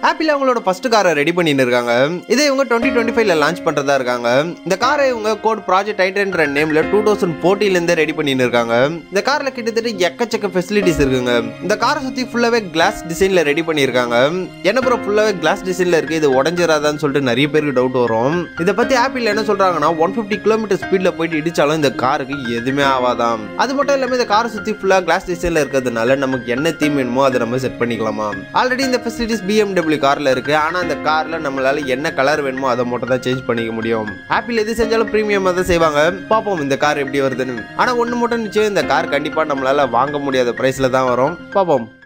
apple அவங்களோட first காரை ready பண்ணிட்டு இருக்காங்க இதை இவங்க டுவெண்ட்டி டுவெண்ட்டி ஃபைவ்ல லான்ச் பண்றதா இருக்காங்க இந்த காரை இவங்க கோட் ப்ராஜெக்ட் டைட்டன்ற நேம்ல டூ தௌசண்ட் ஃபோர்ட்டில இருந்தே ரெடி பண்ணிட்டு இருக்காங்க இந்த கார்ல கிட்டத்தட்ட எக்கச்சக்க ஃபெசிலிட்டிஸ் இருக்குங்க இந்த காரை சுத்தி ஃபுல்லாவே கிளாஸ் டிசைன்ல ரெடி பண்ணியிருக்காங்க என்ன ப்ரோ ஃபுல்லாவே கிளாஸ் டிசைன்ல இருக்கு இது உடஞ்சிராதான்னு சொல்லிட்டு நிறைய பேருக்கு டவுட் வரும் இதை பத்தி ஆப்பிள் என்ன சொல்றாங்கன்னா ஒன் ஃபிஃப்டி கிலோமீட்டர் ஸ்பீட்ல போயிட்டு இடிச்சாலும் இந்த காருக்கு எதுவுமே ஆகாதாம் அது மட்டும் இல்லாம இந்த காரை சுத்தி ஃபுல்லா கிளாஸ் டிசைன்ல இருக்கிறதுனால நமக்கு என்ன தீம் வேணுமோ அதை நம்ம செட் பண்ணிக்கலாமா ஆல்ரெடி இந்த ஃபெசிலிட்டிஸ் BMW கார்ல இருக்கு ஆனா அந்த கார்ல நம்மளால என்ன கலர் வேணுமோ அதை மட்டும் தான் சேஞ்ச் பண்ணிக்க முடியும் ஆப்பிள் எது செஞ்சாலும் பிரீமியம் தான் செய்வாங்க பார்ப்போம் இந்த கார் எப்படி வருதுன்னு ஆனா ஒண்ணு மட்டும் நிச்சயம் இந்த கார் கண்டிப்பா நம்மளால வாங்க முடியாத பிரைஸ்ல தான் வரும் பார்ப்போம்